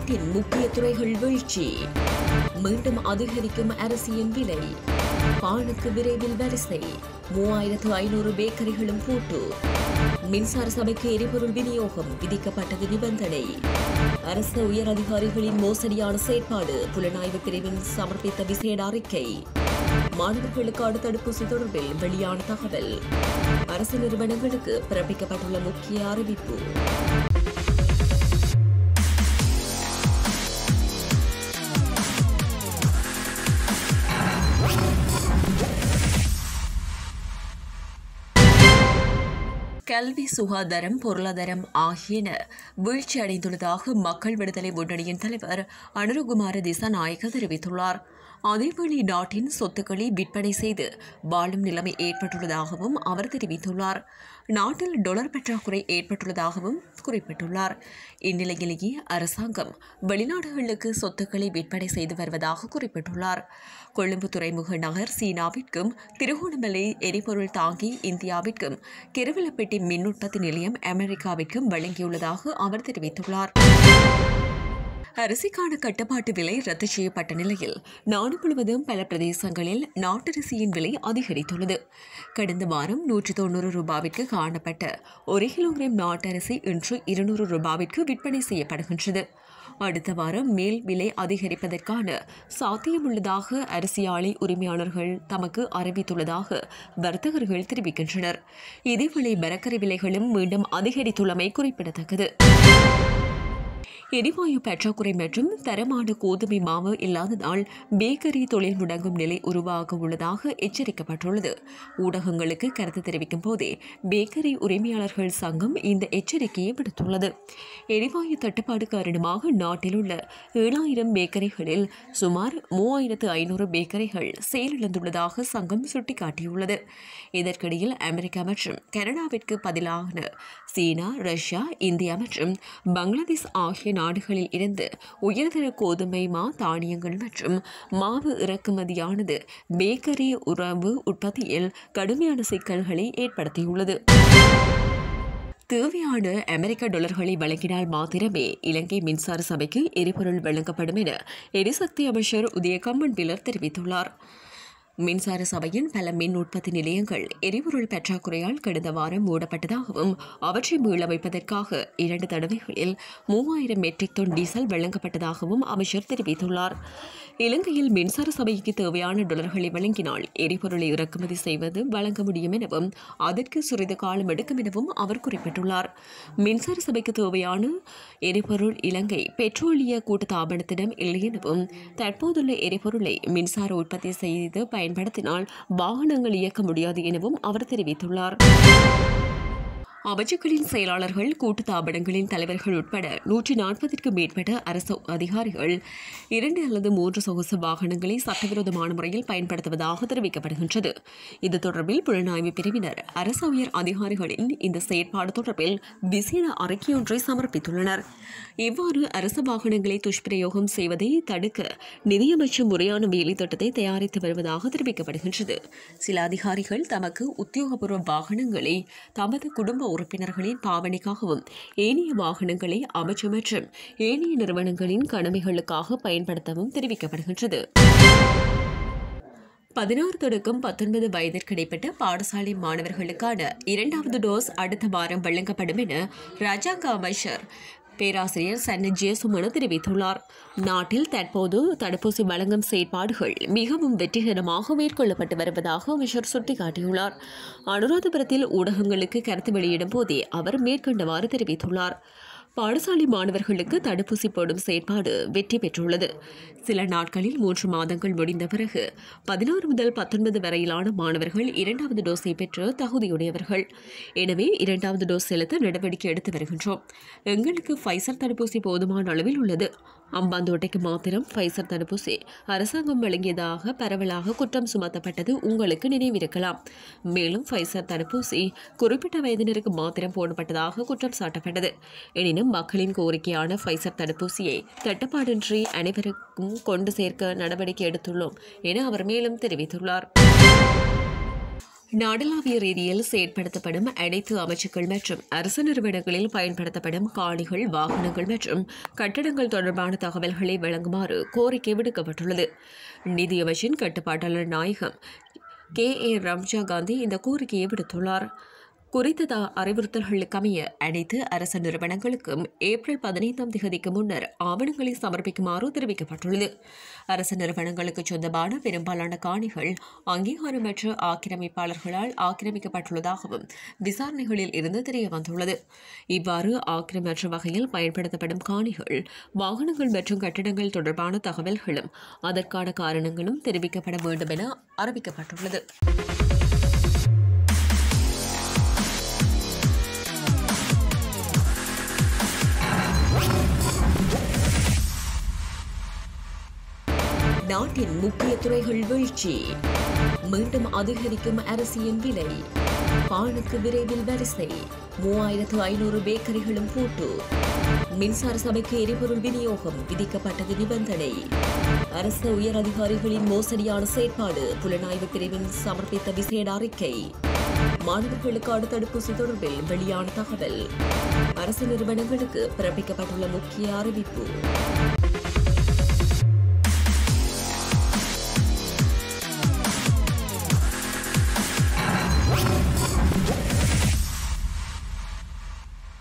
நாட்டின் முக்கிய துறைகள் வீழ்ச்சி மீண்டும் அதிகரிக்கும் அரிசியின் விலை பானுக்கு விரைவில் வரிசை மூவாயிரத்து ஐநூறு பேக்கரிகளும் பூட்டு மின்சார சபைக்கு எரிபொருள் விநியோகம் விதிக்கப்பட்டது நிபந்தனை அரசு உயர் அதிகாரிகளின் மோசடியான செயற்பாடு புலனாய்வு பிரிவின் சமர்ப்பித்த விசேட அறிக்கை மாணவர்களுக்கான தடுப்பூசி தொடர்பில் வெளியான தகவல் அரசு நிறுவனங்களுக்கு பிறப்பிக்கப்பட்டுள்ள முக்கிய அறிவிப்பு கல்வி சுகாதாரம் பொருளாதாரம் ஆகியன வீழ்ச்சி அடைந்துள்ளதாக மக்கள் விடுதலை முன்னணியின் தலைவர் அனுரகுமார திசாநாயக்க தெரிவித்துள்ளார் அதேவேளை நாட்டின் சொத்துக்களை விற்பனை செய்து வாழும் நிலைமை ஏற்பட்டுள்ளதாகவும் அவர் தெரிவித்துள்ளார் நாட்டில் டொலர் பற்றாக்குறை ஏற்பட்டுள்ளதாகவும் குறிப்பிட்டுள்ளார் இந்நிலையிலேயே அரசாங்கம் வெளிநாடுகளுக்கு சொத்துக்களை விற்பனை செய்து வருவதாக குறிப்பிட்டுள்ளார் கொழும்பு துறைமுக நகர் சீனாவிற்கும் திருகோணமலை எரிபொருள் தாங்கி இந்தியாவிற்கும் கெருவிலப்பேட்டை மின் உற்பத்தி நிலையம் அமெரிக்காவிற்கும் வழங்கியுள்ளதாக அவர் தெரிவித்துள்ளார் அரிசிக்கான கட்டுப்பாட்டு விலை ரத்து செய்யப்பட்ட நிலையில் நாடு முழுவதும் பல பிரதேசங்களில் நாட்டரிசியின் விலை அதிகரித்துள்ளது கடந்த வாரம் நூற்றி தொண்ணூறு ரூபாவிற்கு காணப்பட்ட ஒரு கிலோகிராம் நாட்டரிசி இன்று இருநூறு ரூபாவிற்கு விற்பனை செய்யப்படுகின்றது அடுத்த வாரம் மேல் விலை அதிகரிப்பதற்கான சாத்தியமுள்ளதாக அரிசி ஆலை உரிமையாளர்கள் தமக்கு அறிவித்துள்ளதாக வர்த்தகர்கள் தெரிவிக்கின்றனர் இதேவேளை மரக்கறி விலைகளும் மீண்டும் அதிகரித்துள்ளமை குறிப்பிடத்தக்கது எரிவாயு பற்றாக்குறை மற்றும் தரமான கோதுமை மாவு இல்லாததால் பேக்கரி தொழில் முடங்கும் நிலை உருவாக உள்ளதாக எச்சரிக்கப்பட்டுள்ளது ஊடகங்களுக்கு கருத்து தெரிவிக்கும் போதே பேக்கரி உரிமையாளர்கள் சங்கம் இந்த எச்சரிக்கையை விடுத்துள்ளது எரிவாயு தட்டுப்பாடு காரணமாக நாட்டில் உள்ள ஏழாயிரம் பேக்கரிகளில் சுமார் மூவாயிரத்து ஐநூறு பேக்கரிகள் செயலிழந்துள்ளதாக சங்கம் சுட்டிக்காட்டியுள்ளது இதற்கிடையில் அமெரிக்கா மற்றும் கனடாவிற்கு பதிலான சீனா ரஷ்யா இந்தியா மற்றும் பங்களாதேஷ் ஆகிய நாடுகளில் இருந்து உயர்தர கோதுமை மா தானியங்கள் மற்றும் மாவு இறக்குமதியானது பேக்கரி உறவு உற்பத்தியில் கடுமையான சிக்கல்களை ஏற்படுத்தியுள்ளது தேவையான அமெரிக்க டாலர்களை வழங்கினால் மாத்திரமே இலங்கை மின்சார சபைக்கு எரிபொருள் வழங்கப்படும் என எரிசக்தி அமைச்சர் உதயகம்மன் பிலர் தெரிவித்துள்ளார் மின்சார சபையின் பல மின் உற்பத்தி நிலையங்கள் எரிபொருள் பற்றாக்குறையால் கடந்த வாரம் மூடப்பட்டதாகவும் அவற்றை மீளமைப்பதற்காக இரண்டு தடவைகளில் மூவாயிரம் மெட்ரிக் டன் டீசல் வழங்கப்பட்டதாகவும் அமைச்சர் தெரிவித்துள்ளார் இலங்கையில் மின்சார சபைக்கு தேவையான டாலர்களை வழங்கினால் எரிபொருளை இறக்குமதி செய்வது வழங்க முடியும் எனவும் அதற்கு சிறிது காலம் எடுக்கும் எனவும் அவர் குறிப்பிட்டுள்ளார் மின்சார சபைக்கு தேவையான எரிபொருள் இலங்கை பெட்ரோலிய கூட்டுத்தாபனத்திடம் இல்லை எனவும் தற்போதுள்ள எரிபொருளை மின்சார உற்பத்தி செய்து பயன்படுத்தினால் வாகனங்கள் இயக்க முடியாது எனவும் அவர் தெரிவித்துள்ளார் அமைச்சுக்களின் செயலாளர்கள் கூட்டுத்தாபனங்களின் தலைவர்கள் உட்பட நூற்றி நாற்பதிற்கும் மேற்பட்ட அரசு அதிகாரிகள் இரண்டு அல்லது மூன்று சொகுசு வாகனங்களை சட்டவிரோதமான முறையில் பயன்படுத்துவதாக தெரிவிக்கப்படுகின்றது இது தொடர்பில் புலனாய்வு பிரிவினர் அரசு உயர் அதிகாரிகளின் இந்த செயற்பாடு தொடர்பில் விசேட அறிக்கையொன்றை சமர்ப்பித்துள்ளனர் இவ்வாறு அரசு வாகனங்களை துஷ்பிரயோகம் செய்வதை தடுக்க நிதியமைச்சு முறையான வேலை திட்டத்தை தயாரித்து வருவதாக தெரிவிக்கப்படுகின்றது சில அதிகாரிகள் தமக்கு உத்தியோகபூர்வ வாகனங்களை தமது குடும்ப உறுப்பினர்களின் பாவனைக்காகவும் ஏனைய வாகனங்களை அமைச்சு மற்றும் ஏனைய நிறுவனங்களின் கடமைகளுக்காக பயன்படுத்தவும் தெரிவிக்கப்படுகின்றது பதினாறு தொடக்கம் பத்தொன்பது வயதிற்கு இடைப்பட்ட பாடசாலை மாணவர்களுக்கான இரண்டாவது டோஸ் அடுத்த வாரம் வழங்கப்படும் என ராஜாங்க அமைச்சர் பேராசிரியர் சன்னி ஜேசுமனு தெரிவித்துள்ளார் நாட்டில் தற்போது தடுப்பூசி வழங்கும் செயற்பாடுகள் மிகவும் வெற்றிகரமாக மேற்கொள்ளப்பட்டு வருவதாக அமைச்சர் சுட்டிக்காட்டியுள்ளார் அனுராதபுரத்தில் ஊடகங்களுக்கு கருத்து வெளியிடும் போதே அவர் மேற்கொண்டவாறு தெரிவித்துள்ளார் பாடசாலை மாணவர்களுக்கு தடுப்பூசி போடும் செயற்பாடு வெற்றி பெற்றுள்ளது சில நாட்களில் மூன்று மாதங்கள் முடிந்த பிறகு பதினாறு முதல் பத்தொன்பது வரையிலான மாணவர்கள் இரண்டாவது டோஸை பெற்று தகுதியுடையவர்கள் எனவே இரண்டாவது டோஸ் செலுத்த நடவடிக்கை எடுத்து வருகின்றோம் எங்களுக்கு ஃபைசர் தடுப்பூசி போதுமான அளவில் உள்ளது அம்பாந்தோட்டைக்கு மாத்திரம் ஃபைசர் தடுப்பூசி அரசாங்கம் வழங்கியதாக பரவலாக குற்றம் சுமத்தப்பட்டது உங்களுக்கு நினைவிருக்கலாம் மேலும் ஃபைசர் தடுப்பூசி குறிப்பிட்ட வயதினருக்கு மாத்திரம் போடப்பட்டதாக குற்றம் சாட்டப்பட்டது எனினும் மக்களின் கோரிக்கையான ஃபைசர் தடுப்பூசியை தட்டுப்பாடின்றி அனைவருக்கும் கொண்டு சேர்க்க நடவடிக்கை எடுத்துள்ளோம் என அவர் மேலும் தெரிவித்துள்ளார் நாடளாவிய ரீதியில் செயற்படுத்தப்படும் அனைத்து அமைச்சுக்கள் மற்றும் அரசு நிறுவனங்களில் பயன்படுத்தப்படும் காணிகள் வாகனங்கள் மற்றும் கட்டடங்கள் தொடர்பான தகவல்களை வழங்குமாறு கோரிக்கை விடுக்கப்பட்டுள்ளது நிதியமைச்சின் கட்டுப்பாட்டாளர் நாயகம் கே ஏ ரம்ஜா காந்தி இந்த கோரிக்கையை விடுத்துள்ளார் குறித்த த- அறிவுறுத்தல்களுக்கு அமைய அனைத்து அரசு நிறுவனங்களுக்கும் ஏப்ரல் பதினைந்தாம் தேதிக்கு முன்னர் ஆவணங்களை சமர்ப்பிக்குமாறு தெரிவிக்கப்பட்டுள்ளது அரசு நிறுவனங்களுக்கு சொந்தமான பெரும்பாலான காணிகள் அங்கீகாரமற்ற ஆக்கிரமிப்பாளர்களால் ஆக்கிரமிக்கப்பட்டுள்ளதாகவும் விசாரணைகளில் இருந்து தெரிய வந்துள்ளது இவ்வாறு ஆக்கிரமற்ற வகையில் பயன்படுத்தப்படும் காணிகள் வாகனங்கள் மற்றும் கட்டிடங்கள் தொடர்பான தகவல்களும் அதற்கான காரணங்களும் தெரிவிக்கப்பட வேண்டும் என அறிவிக்கப்பட்டுள்ளது நாட்டின் முக்கிய துறைகள் வீழ்ச்சி மீண்டும் அதிகரிக்கும் அரிசியின் விலை பானுக்கு விரைவில் வரிசை மூவாயிரத்து ஐநூறு பேக்கரிகளும் பூட்டு மின்சார சபைக்கு எரிபொருள் விநியோகம் விதிக்கப்பட்டது நிபந்தனை அரசு உயர் அதிகாரிகளின் மோசடியான செயற்பாடு புலனாய்வு பிரிவின் சமர்ப்பித்த விசேட அறிக்கை மாணவர்களுக்கான தடுப்பூசி தொடர்பில் வெளியான தகவல் அரசு நிறுவனங்களுக்கு பிறப்பிக்கப்பட்டுள்ள முக்கிய அறிவிப்பு